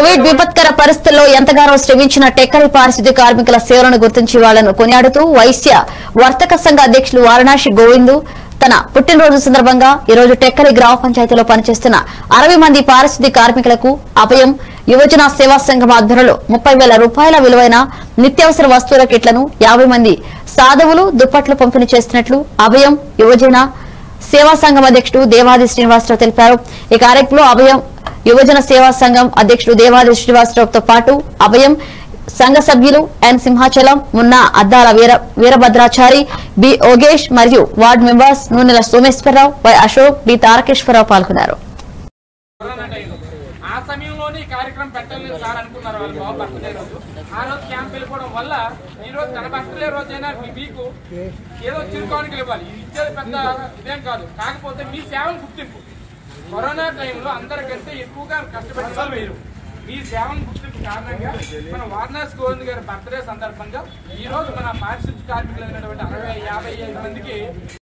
Covid విపత్కర పరిస్థితుల్లో ఎంతగానో శ్రమించిన టెక్కలి పారిశుద్ధ్య కార్మికుల సేవలను గుర్తించి వాళ్లను కొనియాడుతూ వైశ్య వర్తక సంఘ అధ్యక్షులు వారణాసి గోవిందు తన పుట్టినరోజు సందర్భంగా ఈ రోజు టెక్కలి గ్రామ పంచాయతీలో పనిచేస్తున్న అరవై మంది పారిశుద్ధ్య కార్మికులకు అభయం యువజన సేవా సంఘం ఆధ్వర్యంలో ముప్పై వేల రూపాయల విలువైన నిత్యావసర వస్తువుల కిట్లను యాభై మంది సాధువులు దుప్పట్లు పంపిణీ చేస్తున్నట్లు అభయం యువజన సేవా సంఘం అధ్యక్షుడు దేవాది శ్రీనివాసరావు తెలిపారు ఈ కార్యక్రమంలో అభయం యువజన సేవా సంఘం అధ్యక్షుడు దేవాది శ్రీనివాసరావుతో పాటు అభయం సంఘ సభ్యులు ఎన్ సింహాచలం మున్నా అద్దాల వీర వీరభద్రాచారి బి ఓగేష్ మరియు ward members Nunela Someswararao Y Ashok B Tarakeswararao పాల్గొన్నారు కరోనా టైంలో. ఆ సమయంలోనే ఈ కార్యక్రమం పెట్టాలని సార్ అనుకున్నారు వాళ్ళు బాబు బర్త్డే రోజు ఆ రోజు క్యాంప్ వెళ్ళిపోవడం వల్ల ఈ రోజు తన బర్త్డే రోజైనా మీ- మీకు ఏదో చిరుకోనికి ఇవ్వాలి ఇది ఇచ్చేది పెద్ద ఇదేం కాదు కాకపోతే మీ సేవలు గుర్తింపు కరోనా టైంలో అందరికంటే ఎక్కువగా కష్టపడిన వాళ్ళు మీరు మీ సేవను గుర్తింపు కారణంగా మన వారణాసి గోవింద్ గారి బర్త్డే సందర్భంగా ఈ రోజు మన పారిశుద్ధ్య కార్మికులైనటువంటి అరవై యాభై ఐదు మందికి